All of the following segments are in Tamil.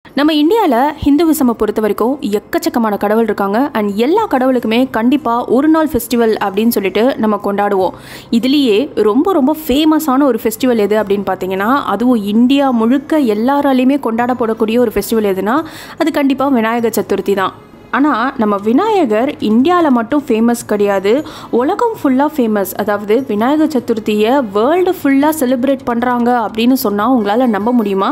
நம்ம இந்தியாவில் ஹிந்துவிசமை பொறுத்த வரைக்கும் எக்கச்சக்கமான கடவுள் இருக்காங்க அண்ட் எல்லா கடவுளுக்குமே கண்டிப்பாக ஒரு நாள் ஃபெஸ்டிவல் அப்படின்னு சொல்லிட்டு நம்ம கொண்டாடுவோம் இதுலேயே ரொம்ப ரொம்ப ஃபேமஸான ஒரு ஃபெஸ்டிவல் எது அப்படின்னு பார்த்தீங்கன்னா அதுவும் இந்தியா முழுக்க எல்லாராலையுமே கொண்டாடப்படக்கூடிய ஒரு ஃபெஸ்டிவல் எதுனா அது கண்டிப்பாக விநாயகர் சதுர்த்தி தான் ஆனால் நம்ம விநாயகர் இந்தியாவில் மட்டும் ஃபேமஸ் கிடையாது உலகம் ஃபுல்லாக ஃபேமஸ் அதாவது விநாயகர் சதுர்த்தியை வேர்ல்டு ஃபுல்லாக செலிப்ரேட் பண்ணுறாங்க அப்படின்னு சொன்னால் உங்களால் நம்ப முடியுமா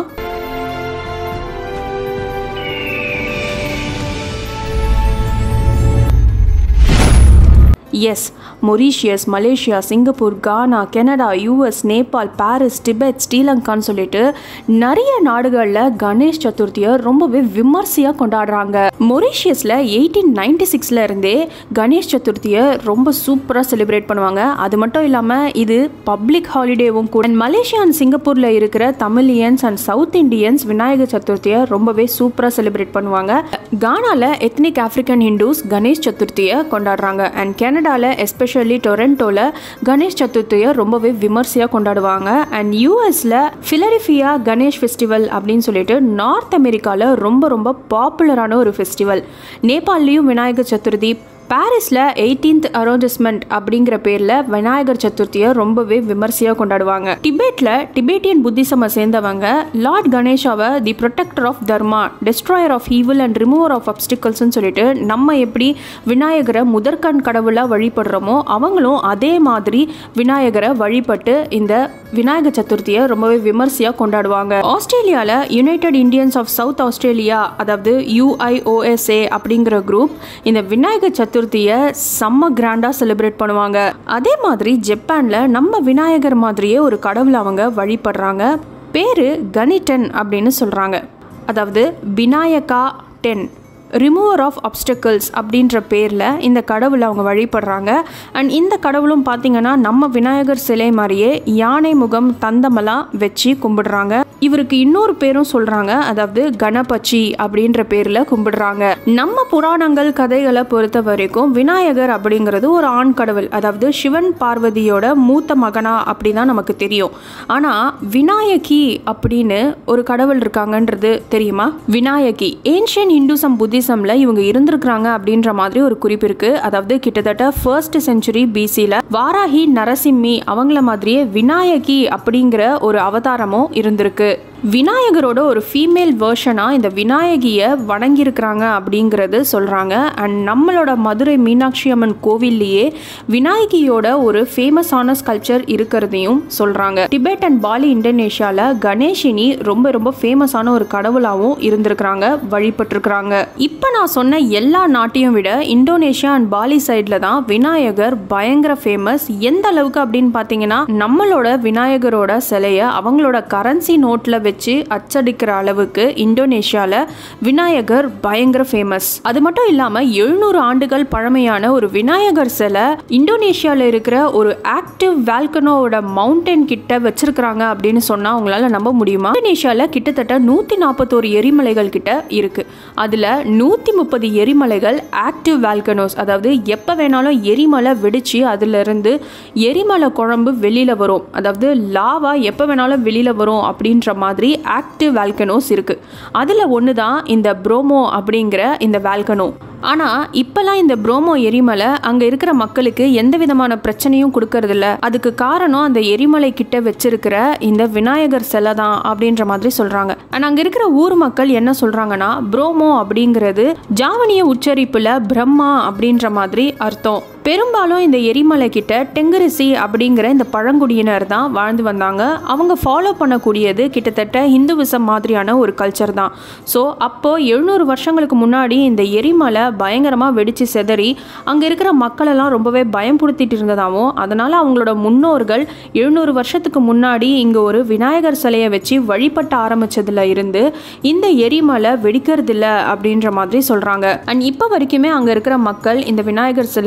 yes Mauritius Malaysia Singapore Ghana Canada US Nepal Paris Tibet ஸ்ரீலங்கான்னு சொல்லிட்டு நிறைய நாடுகளில் கணேஷ் சதுர்த்தியை ரொம்பவே விமர்சையாக கொண்டாடுறாங்க மொரீஷியஸில் எயிட்டீன் நைன்டி சிக்ஸில் இருந்தே கணேஷ் சதுர்த்தியை ரொம்ப சூப்பராக செலிப்ரேட் பண்ணுவாங்க அது மட்டும் இல்லாமல் இது பப்ளிக் ஹாலிடேவும் கூட And மலேசியா அண்ட் சிங்கப்பூரில் இருக்கிற Tamilians and south Indians Vinayakar சதுர்த்தியை ரொம்பவே சூப்பராக செலிப்ரேட் பண்ணுவாங்க கானாவில் எத்னிக் ஆஃப்ரிக்கன் ஹிந்துஸ் கணேஷ் சதுர்த்தியை கொண்டாடுறாங்க அண்ட் கனடாவில் எஸ்பெஷலி டொரண்டோவில் கணேஷ் சதுர்த்தியை ரொம்பவே விமர்சையாக கொண்டாடுவாங்க அண்ட் யூஎஸில் ஃபிலரிஃபியா கணேஷ் ஃபெஸ்டிவல் அப்படின்னு சொல்லிட்டு நார்த் அமெரிக்காவில் ரொம்ப ரொம்ப பாப்புலரான ஒரு ஃபெஸ்டிவல் நேபாள்லேயும் விநாயகர் சதுர்த்தி பாரிஸில் எயிட்டீன்த் அரௌண்டஸ்மெண்ட் அப்படிங்கிற பேரில் விநாயகர் சதுர்த்தியை ரொம்பவே விமர்சையாக கொண்டாடுவாங்க டிபேட்டில் டிபேட்டியன் புத்திசமை சேர்ந்தவங்க லார்ட் கணேஷாவை the protector of dharma destroyer of evil and remover of அப்டிக்கல்ஸ்னு சொல்லிட்டு நம்ம எப்படி விநாயகரை முதற்கண் கடவுளாக வழிபடுறோமோ அவங்களும் அதே மாதிரி விநாயகரை வழிபட்டு இந்த விநாயகர் சதுர்த்தியை ரொம்பவே விமர்சையாக கொண்டாடுவாங்க ஆஸ்திரேலியாவில் united Indians of south Australia அதாவது யூஐஓஎஸ்ஏ அப்படிங்கிற குரூப் இந்த விநாயகர் சதுர்த்தியை செம்ம கிராண்டாக செலிப்ரேட் பண்ணுவாங்க அதே மாதிரி ஜப்பானில் நம்ம விநாயகர் மாதிரியே ஒரு கடவுளை அவங்க வழிபடுறாங்க பேர் கனிட்டன் அப்படின்னு சொல்கிறாங்க அதாவது Vinayaka then remover of obstacles அப்படின்ற பேரில் இந்த கடவுளை அவங்க வழிபடுறாங்க அண்ட் இந்த கடவுளும் பார்த்தீங்கன்னா நம்ம விநாயகர் சிலை மாதிரியே யானை முகம் தந்தமெல்லாம் வச்சு கும்பிடுறாங்க இவருக்கு இன்னொரு பேரும் சொல்கிறாங்க அதாவது கணபச்சி அப்படின்ற பேரில் கும்பிடுறாங்க நம்ம புராணங்கள் கதைகளை பொறுத்த வரைக்கும் விநாயகர் அப்படிங்கிறது ஒரு ஆண் கடவுள் அதாவது சிவன் பார்வதியோட மூத்த மகனா அப்படி தான் நமக்கு தெரியும் ஆனால் விநாயகி அப்படின்னு ஒரு கடவுள் இருக்காங்கன்றது தெரியுமா விநாயகி ஏன்ஷியன் ஹிந்துசம் புத்திசம்ல இவங்க இருந்திருக்கிறாங்க அப்படின்ற மாதிரி ஒரு குறிப்பு இருக்கு அதாவது கிட்டத்தட்ட ஃபர்ஸ்ட் செஞ்சுரி பிசியில் வாராகி நரசிம்மி அவங்கள மாதிரியே விநாயகி அப்படிங்கிற ஒரு அவதாரமும் இருந்திருக்கு விநாயகரோட ஒரு ஃபீமேல் வேர்ஷனாக இந்த விநாயகியை வணங்கியிருக்கிறாங்க அப்படிங்கிறது சொல்கிறாங்க அண்ட் நம்மளோட மதுரை மீனாட்சி அம்மன் கோவில்லையே விநாயகியோட ஒரு ஃபேமஸான ஸ்கல்ச்சர் இருக்கிறதையும் சொல்கிறாங்க டிபெட் அண்ட் பாலி இந்தோனேஷியாவில் கணேஷினி ரொம்ப ரொம்ப ஃபேமஸான ஒரு கடவுளாகவும் இருந்திருக்கிறாங்க வழிபட்டிருக்கிறாங்க இப்போ நான் சொன்ன எல்லா நாட்டையும் விட இந்தோனேஷியா அண்ட் பாலி சைடில் தான் விநாயகர் பயங்கர ஃபேமஸ் எந்த அளவுக்கு அப்படின்னு பார்த்தீங்கன்னா நம்மளோட விநாயகரோட சிலையை அவங்களோட கரன்சி நோட்டில் வச்சு அச்சடிக்கிற அளவுக்கு இந்தோனேஷியாவில் விநாயகர் பயங்கர ஃபேமஸ் அது மட்டும் இல்லாமல் எழுநூறு ஆண்டுகள் பழமையான ஒரு விநாயகர் சிலை இந்தோனேஷியாவில் இருக்கிற ஒரு ஆக்டிவ் வேல்கனோவோட மவுண்டன் கிட்ட வச்சிருக்கிறாங்க அப்படின்னு சொன்னால் உங்களால் நம்ப முடியுமா இந்தோனேஷியாவில் கிட்டத்தட்ட நூற்றி நாற்பத்தோரு எரிமலைகள் கிட்ட இருக்கு அதில் நூற்றி முப்பது எரிமலைகள் ஆக்டிவ் வேல்கனோஸ் அதாவது எப்போ வேணாலும் எரிமலை வெடிச்சு அதிலிருந்து எரிமலை குழம்பு வெளியில் வரும் அதாவது லாவா எப்போ வேணாலும் வெளியில் வரும் அப்படின்ற மாதிரி ஆக்டிவ் வேல்கனோஸ் இருக்குது அதில் ஒன்று தான் இந்த ப்ரோமோ அப்படிங்கிற இந்த வேல்கனோ ஆனால் இப்போல்லாம் இந்த ப்ரோமோ எரிமலை அங்கே இருக்கிற மக்களுக்கு எந்த விதமான பிரச்சனையும் கொடுக்கறதில்ல அதுக்கு காரணம் அந்த எரிமலை கிட்ட வச்சிருக்கிற இந்த விநாயகர் சிலை தான் அப்படின்ற மாதிரி சொல்கிறாங்க அண்ட் அங்கே இருக்கிற ஊர் மக்கள் என்ன சொல்கிறாங்கன்னா ப்ரோமோ அப்படிங்கிறது ஜாவனிய உச்சரிப்பில் பிரம்மா அப்படின்ற மாதிரி அர்த்தம் பெரும்பாலும் இந்த எரிமலை கிட்ட டெங்கரிசி அப்படிங்கிற இந்த பழங்குடியினர் தான் வாழ்ந்து வந்தாங்க அவங்க ஃபாலோ பண்ணக்கூடியது கிட்டத்தட்ட ஹிந்துவிசம் மாதிரியான ஒரு கல்ச்சர் தான் ஸோ அப்போது எழுநூறு வருஷங்களுக்கு முன்னாடி இந்த எரிமலை பயங்கரமாக வெடித்து செதறி அங்கே இருக்கிற மக்களெல்லாம் ரொம்பவே பயம்படுத்திட்டு இருந்ததாகவும் அதனால் அவங்களோட முன்னோர்கள் எழுநூறு வருஷத்துக்கு முன்னாடி இங்கே ஒரு விநாயகர் சிலையை வச்சு வழிபட்ட ஆரம்பிச்சதுல இருந்து இந்த எரிமலை வெடிக்கிறதில்ல அப்படின்ற மாதிரி சொல்கிறாங்க அண்ட் இப்போ வரைக்குமே அங்கே இருக்கிற மக்கள் இந்த விநாயகர் சிலைக்கு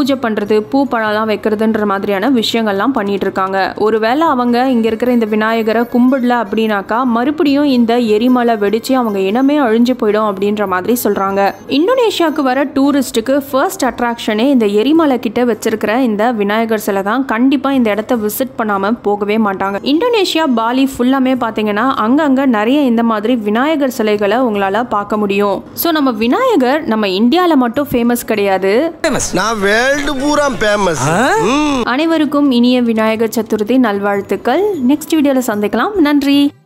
பூஜை பண்றது பூ பழம்லாம் வைக்கிறதுன்ற மாதிரியான விஷயங்கள்லாம் பண்ணிட்டு இருக்காங்க ஒருவேளை அவங்க இங்க இருக்கிற இந்த விநாயகரை கும்பிடல அப்படின்னாக்கா மறுபடியும் இந்த எரிமலை வெடிச்சு அவங்க இனமே அழிஞ்சு போயிடும் அப்படின்ற மாதிரி சொல்றாங்க இந்தோனேஷியாவுக்கு வர டூரிஸ்ட்டுக்கு ஃபர்ஸ்ட் அட்ராக்ஷனே இந்த எரிமலை கிட்ட வச்சிருக்கிற இந்த விநாயகர் சிலை தான் கண்டிப்பா இந்த இடத்த விசிட் பண்ணாம போகவே மாட்டாங்க இந்தோனேஷியா பாலி ஃபுல்லாமே பாத்தீங்கன்னா அங்கங்க நிறைய இந்த மாதிரி விநாயகர் சிலைகளை உங்களால பார்க்க முடியும் ஸோ நம்ம விநாயகர் நம்ம இந்தியால மட்டும் ஃபேமஸ் கிடையாது நான் வேர்ல்டு பூரா ஃபேமஸ் அனைவருக்கும் இனிய விநாயகர் சதுர்த்தி நல்வாழ்த்துக்கள் நெக்ஸ்ட் வீடியோல சந்திக்கலாம் நன்றி